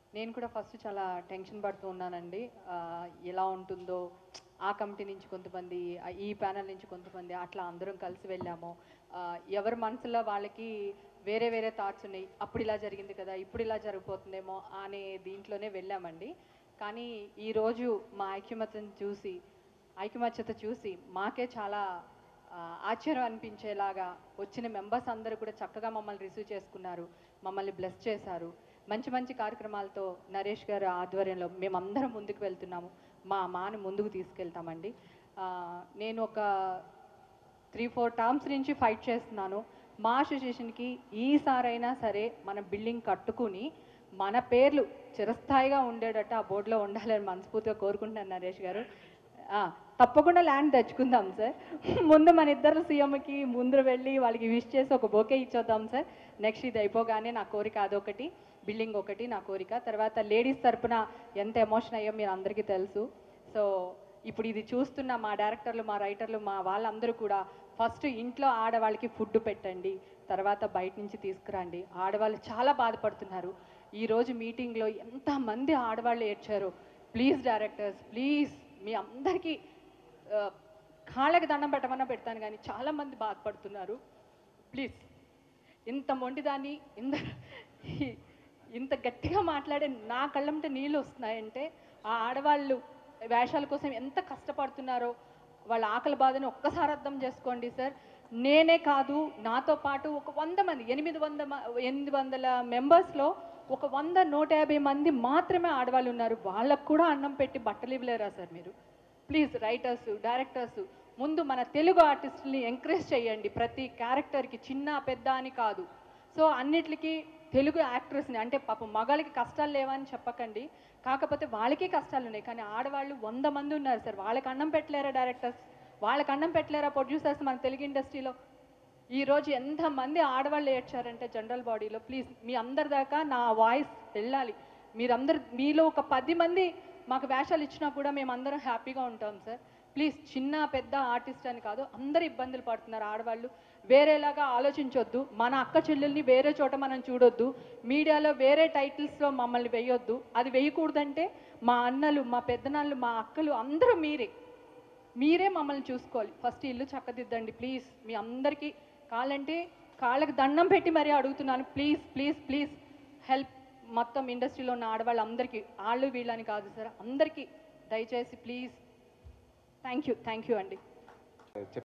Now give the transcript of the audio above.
నేను కూడా ఫస్ట్ చాలా టెన్షన్ పడుతూ ఉన్నానండి ఆ, ఎలా ఉంటుందో ఆ కమిటీ నుంచి కొంతమంది ఆ, ఈ ప్యానల్ నుంచి కొంతమంది అట్లా అందరం కలిసి వెళ్ళాము ఆ, ఎవరి మనసులో వాళ్ళకి వేరే వేరే థాట్స్ ఉన్నాయి అప్పుడు ఇలా జరిగింది కదా ఇప్పుడు ఇలా జరిగిపోతుందేమో అనే దీంట్లోనే వెళ్ళామండి కానీ ఈరోజు మా ఐక్యమత్యం చూసి ఐకమత్యత చూసి మాకే చాలా ఆ, ఆశ్చర్యం అనిపించేలాగా వచ్చిన మెంబర్స్ అందరూ కూడా చక్కగా మమ్మల్ని రిసీవ్ చేసుకున్నారు మమ్మల్ని బ్లెస్ చేశారు మంచి మంచి కార్యక్రమాలతో నరేష్ గారు ఆధ్వర్యంలో మేమందరం ముందుకు వెళ్తున్నాము మా మాని ముందుకు తీసుకెళ్తామండి ఆ, నేను ఒక త్రీ ఫోర్ టర్మ్స్ నుంచి ఫైట్ చేస్తున్నాను మా అసోసియేషన్కి ఈసారైనా సరే మన బిల్డింగ్ కట్టుకుని మన పేర్లు చిరస్థాయిగా ఉండేటట్టు ఆ బోర్డులో ఉండాలని మనస్ఫూర్తిగా కోరుకుంటున్నాను నరేష్ గారు ఆ, తప్పకుండా ల్యాండ్ తెచ్చుకుందాం సార్ ముందు మన ఇద్దరు సీఎంకి ముందు వెళ్ళి వాళ్ళకి విష్ చేసి ఒక బోకే ఇచ్చొద్దాం సార్ నెక్స్ట్ ఇది అయిపోగానే నా కోరిక అదొకటి బిల్డింగ్ ఒకటి నా కోరిక తర్వాత లేడీస్ తరపున ఎంత ఎమోషన్ అయ్యో మీరు అందరికీ తెలుసు సో ఇప్పుడు ఇది చూస్తున్న మా డైరెక్టర్లు మా రైటర్లు మా వాళ్ళందరూ కూడా ఫస్ట్ ఇంట్లో ఆడవాళ్ళకి ఫుడ్ పెట్టండి తర్వాత బయట నుంచి తీసుకురండి ఆడవాళ్ళు చాలా బాధపడుతున్నారు ఈరోజు మీటింగ్లో ఎంతమంది ఆడవాళ్ళు ఏడ్చారు ప్లీజ్ డైరెక్టర్స్ ప్లీజ్ మీ అందరికీ ఆ, కాళ్ళకి దండం పెట్టమన్నా పెడతాను కానీ చాలామంది బాధపడుతున్నారు ప్లీజ్ ఇంత మొండిదాన్ని ఇంత ఇంత గట్టిగా మాట్లాడే నా కళ్ళంటే నీళ్ళు వస్తున్నాయంటే ఆ ఆడవాళ్ళు వేషాల కోసం ఎంత కష్టపడుతున్నారో వాళ్ళ ఆకలి బాధని ఒక్కసారి అర్థం చేసుకోండి సార్ నేనే కాదు నాతో పాటు ఒక వంద మంది ఎనిమిది వంద మ- ఎనిమిది వందల మెంబర్స్లో ఒక వంద నూట యాభై మంది మాత్రమే ఆడవాళ్ళు ఉన్నారు వాళ్ళకు కూడా అన్నం పెట్టి బట్టలు ఇవ్వలేరా సార్ మీరు ప్లీజ్ రైటర్స్ డైరెక్టర్స్ ముందు మన తెలుగు ఆర్టిస్టుల్ని ఎంకరేజ్ చేయండి ప్రతి క్యారెక్టర్కి చిన్న పెద్ద అని కాదు సో అన్నిటికీ తెలుగు యాక్ట్రెస్ని అంటే పాపం మగాళ్ళకి కష్టాలు లేవని చెప్పకండి కాకపోతే వాళ్ళకి కష్టాలు ఉన్నాయి కానీ ఆడవాళ్ళు వంద మంది ఉన్నారు సార్ వాళ్ళకి అన్నం పెట్టలేరా డైరెక్టర్స్ వాళ్ళకి అన్నం పెట్టలేరా ప్రొడ్యూసర్స్ మన తెలుగు ఇండస్ట్రీలో ఈ రోజు ఎంతమంది ఆడవాళ్ళు ఏడ్చారంటే జనరల్ బాడీలో ప్లీజ్ మీ అందరి దాకా నా వాయిస్ వెళ్ళాలి మీరందరు మీలో ఒక పది మంది మాకు వేషాలు ఇచ్చినా కూడా మేము అందరం హ్యాపీగా ఉంటాం సార్ ప్లీజ్ చిన్న పెద్ద ఆర్టిస్ట్ అని కాదు అందరు ఇబ్బందులు పడుతున్నారు ఆడవాళ్ళు వేరేలాగా ఆలోచించొద్దు మన అక్క చెల్లెల్ని వేరే చోట మనం చూడొద్దు మీడియాలో వేరే టైటిల్స్లో మమ్మల్ని వేయొద్దు అది వేయకూడదంటే మా అన్నలు మా పెద్దనాళ్ళు మా అక్కలు అందరూ మీరే మీరే మమ్మల్ని చూసుకోవాలి ఫస్ట్ ఇల్లు చక్కదిద్దండి ప్లీజ్ మీ అందరికీ కావాలంటే కాళ్ళకి దండం పెట్టి మరీ అడుగుతున్నాను ప్లీజ్ ప్లీజ్ ప్లీజ్ హెల్ప్ మొత్తం ఇండస్ట్రీలో ఉన్న ఆడవాళ్ళందరికీ వాళ్ళు వీళ్ళని కాదు సార్ అందరికీ దయచేసి please thank you thank you అండి